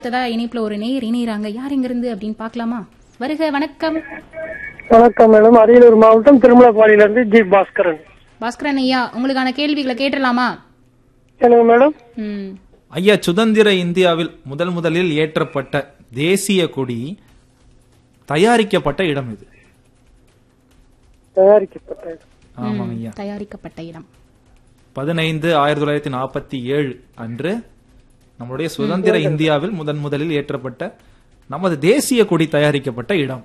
அடுத்ததா இணைப்புல ஒரு நேயர் இணையறாங்க யார் எங்க இருந்து அப்படின்னு பார்க்கலாமா வருக வணக்கம் வணக்கம் மேடம் அரியலூர் மாவட்டம் திருமலப்பாடியிலிருந்து ஜி பாஸ்கரன் பாஸ்கரன் ஐயா உங்களுக்கான கேள்விகளை கேட்டலாமா எனக்கு மேடம் ம் ஐயா சுதந்திர இந்தியாவில் முதல் முதலில் ஏற்றப்பட்ட தேசிய கொடி தயாரிக்கப்பட்ட இடம் இது தயாரிக்கப்பட்ட ஆமாங்க ஐயா தயாரிக்கப்பட்ட இடம் பதினைந்து ஆயிரத்தி தொள்ளாயிரத்தி நாற்பத்தி ஏழு அன்று நம்முடைய சுதந்திர இந்தியாவில் முதன் முதலில் ஏற்றப்பட்ட நமது தேசிய கொடி தயாரிக்கப்பட்ட இடம்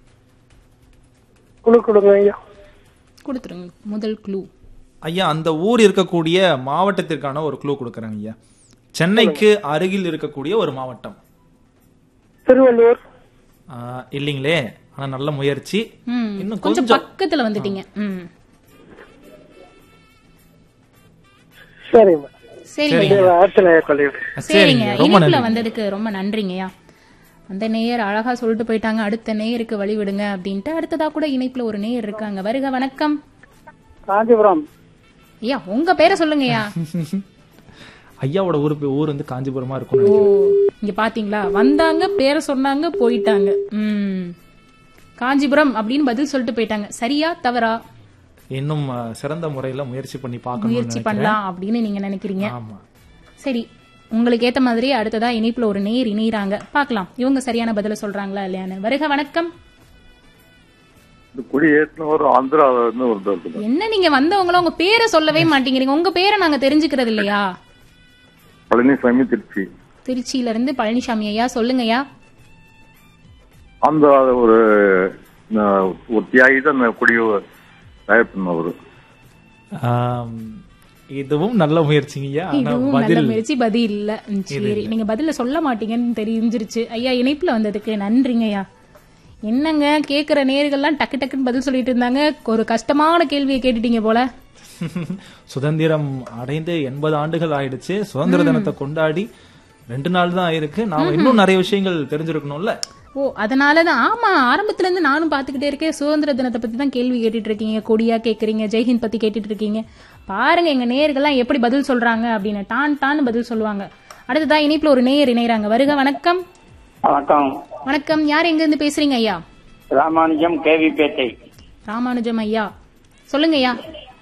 குழு கொடுங்க ஐயா கொடுத்துருங்க முதல் க்ளூ ஐயா அந்த ஊர் இருக்கக்கூடிய மாவட்டத்திற்கான ஒரு க்ளூ கொடுக்கறேங்க ஐயா சென்னைக்கு அருகில் இருக்கக்கூடிய ஒரு மாவட்டம் திருவள்ளூர் ஆ, இல்லைங்களே ஆனா நல்ல முயற்சி ம் இன்னும் கொஞ்சம் கொஞ்சம் பக்கத்துல வந்துட்டீங்க ம் சரிங்க மேடம் சரிங்க ஆச்சரிய கல்லூரி சரிங்க சரிங்க ரொம்ப இணைப்புல நன்றி வந்ததுக்கு ரொம்ப நன்றிங்கய்யா அந்த நேயர் அழகா சொல்லிட்டு போயிட்டாங்க அடுத்த நேயருக்கு வழி விடுங்க அப்படின்ட்டு அடுத்ததா கூட இணைப்புல ஒரு நேயர் இருக்காங்க வருக வணக்கம் காஞ்சிபுரம் ஐயா உங்க பேரை சொல்லுங்கய்யா ஐயாவோட ஊர் பே- ஊர் வந்து காஞ்சிபுரமா இருக்கும் ஓ இங்க பாத்தீங்களா வந்தாங்க பேரை சொன்னாங்க போயிட்டாங்க ம் காஞ்சிபுரம் அப்படின்னு பதில் சொல்லிட்டு போயிட்டாங்க சரியா தவறா இன்னும் ஆ, சிறந்த முறையில முயற்சி பண்ணி பார்க்கணும்னு முயற்சி நினைக்கிறேன். பண்ணலாம் அப்படின்னு நீங்க நினைக்கிறீங்க ஆமா சரி உங்களுக்கு ஏத்த மாதிரி அடுத்ததா இணைப்புல ஒரு நேர் இணையறாங்க பார்க்கலாம் இவங்க சரியான பதில சொல்றாங்களா இல்லையான்னு வருக வணக்கம் இந்த குடி ஏற்றினவர் ஆந்திரால இருந்து ஒருத்தர் என்ன நீங்க வந்தவங்கள உங்க பேரை சொல்லவே மாட்டேங்கிறீங்க உங்க பேரை நாங்க தெரிஞ்சுக்கிறது இல்லையா பழனிசாமி திருச்சி திருச்சியில இருந்து பழனிசாமி ஐயா சொல்லுங்கய்யா ஆந்திரா ஒரு அஹ், ஒரு தியாகி தான் அந்த குடியை தயார் பண்ணவர் ஆம், இதுவும் நல்ல முயற்சிங்க ஐயா ஆனா இதுவும் நல்ல பதில் முயற்சி பதில் இல்ல ம், சரி நீங்க பதில சொல்ல மாட்டீங்கன்னு தெரிஞ்சிருச்சு ஐயா இணைப்புல வந்ததுக்கு நன்றிங்க ஐயா என்னங்க கேக்குற நேர்கள்லாம் டக்கு டக்குன்னு பதில் சொல்லிட்டு இருந்தாங்க ஒரு கஷ்டமான கேள்வியை கேட்டுட்டீங்க போல சுதந்திரம் அடைந்து எண்பது ஆண்டுகள் ஆயிடுச்சு சுதந்திர தினத்தை கொண்டாடி ரெண்டு நாள் தான் ஆயிருக்கு நாம இன்னும் நிறைய விஷயங்கள் தெரிஞ்சிருக்கணும்ல ஓ அதனாலதான் ஆமா ஆரம்பத்துல இருந்து நானும் பாத்துக்கிட்டே இருக்கேன் சுதந்திர தினத்தை பத்தி தான் கேள்வி கேட்டுட்டு இருக்கீங்க கொடியா கேக்குறீங்க ஜெய்ஹிந்த் பத்தி கேட்டுட்டு இருக்கீங்க பாருங்க எங்க நேயர்கள்லாம் எப்படி பதில் சொல்றாங்க அப்படின்னு டான் டான்னு பதில் சொல்லுவாங்க அடுத்ததா இணைப்புல ஒரு நேயர் இணையறாங்க வருக வணக்கம் வணக்கம் வணக்கம் யார் எங்க இருந்து பேசுறீங்க ஐயா ராமானுஜம் கேவிப்பேட்டை ராமானுஜம் ஐயா சொல்லுங்க ஐயா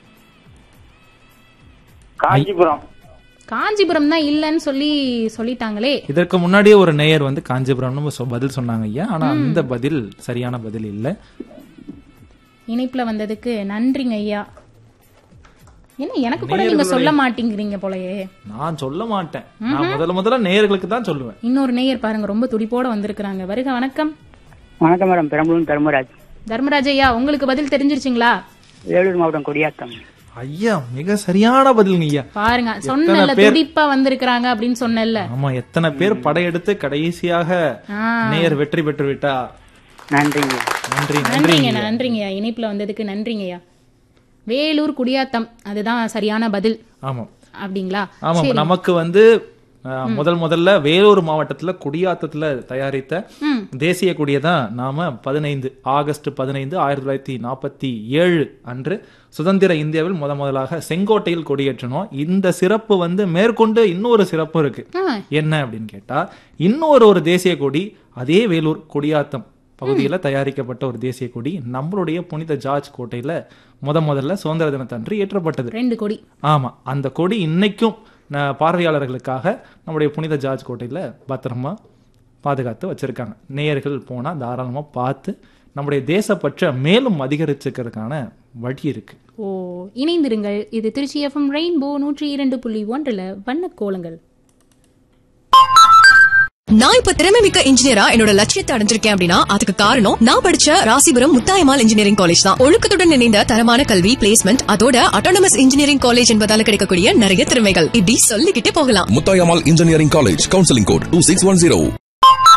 காஞ்சிபுரம் காஞ்சிபுரம் தான் இல்லன்னு சொல்லி சொல்லிட்டாங்களே இதற்கு முன்னாடியே ஒரு நேயர் வந்து காஞ்சிபுரம்னு சொ- பதில் சொன்னாங்க ஐயா ஆனா அந்த பதில் சரியான பதில் இல்ல இணைப்புல வந்ததுக்கு நன்றிங்க ஐயா என்ன எனக்கு கூட நீங்க சொல்ல மாட்டேங்கிறீங்க போலயே நான் சொல்ல மாட்டேன் நான் முதல்ல முதல்ல நேயர்களுக்கு தான் சொல்லுவேன் இன்னொரு நேயர் பாருங்க ரொம்ப துடிப்போட வந்திருக்கிறாங்க வருக வணக்கம் வணக்கம் மேடம் பெரம்பலூர் தர்மராஜ் தர்மராஜ் ஐயா உங்களுக்கு பதில் தெரிஞ்சிருச்சுங்களா வேலூர் மாவட்டம் கொடியாத்தம் ஐயா மிக சரியான பதிலுங்க ஐயா பாருங்க சொன்னல துடிப்பா வந்திருக்கிறாங்க அப்படின்னு சொன்னேன்ல ஆமா எத்தனை பேர் படையெடுத்து கடைசியாக ஆ. நேயர் வெற்றி பெற்று விட்டார் நன்றிங்க நன்றி நன்றி நன்றிங்க நன்றிங்கய்யா இணைப்புல வந்ததுக்கு நன்றிங்கய்யா வேலூர் குடியாத்தம் அதுதான் சரியான பதில் ஆமா அப்படிங்களா ஆமா நமக்கு வந்து அஹ், முதல் முதல்ல வேலூர் மாவட்டத்துல குடியாத்தத்துல தயாரித்த ம். தேசிய கொடியை தான் நாம பதினைந்து ஆகஸ்ட் பதினைந்து ஆயிரத்தி தொள்ளாயிரத்தி நாற்பத்தி ஏழு அன்று சுதந்திர இந்தியாவில் முத முதலாக செங்கோட்டையில் கொடியேற்றணும் இந்த சிறப்பு வந்து மேற்கொண்டு இன்னொரு சிறப்பு இருக்கு ஆ, என்ன அப்படின்னு கேட்டா இன்னொரு ஒரு தேசிய கொடி அதே வேலூர் கொடியாத்தம் பகுதியில தயாரிக்கப்பட்ட ஒரு தேசிய கொடி நம்மளுடைய புனித ஜார்ஜ் கோட்டையில முத முதல்ல சுதந்திர தினத்தன்று ஏற்றப்பட்டது ரெண்டு கொடி ஆமா அந்த கொடி இன்னைக்கும் ந- பார்வையாளர்களுக்காக நம்முடைய புனித ஜார்ஜ் கோட்டையில பத்திரமா பாதுகாத்து வச்சிருக்காங்க நேயர்கள் போனா தாராளமா பார்த்து நம்முடைய தேசப்பற்ற மேலும் அதிகரிச்சுக்கிறதுக்கான வழி இருக்கு ஓ இணைந்திருங்கள் இது திருச்சி எஃப்எம் ரெயின்போ நூற்றி இரண்டு புள்ளி ஒன்றுல வண்ண கோலங்கள் நான் இப்ப திறமைமிக்க இன்ஜினியரா என்னோட லட்சியத்தை அடைஞ்சிருக்கேன் அப்படின்னா அதுக்கு காரணம் நான் படிச்ச ராசிபுரம் முத்தாயமால் இன்ஜினியரிங் காலேஜ் தான் ஒழுக்கத்துடன் இணைந்த தரமான கல்வி பிளேஸ்மெண்ட் அதோட அட்டானமஸ் இன்ஜினியரிங் காலேஜ் என்பதால கிடைக்கக்கூடிய நிறைய திறமைகள் இப்படி சொல்லிக்கிட்டே போகலாம் Mutayamal Engineering College, Counseling Code 2610.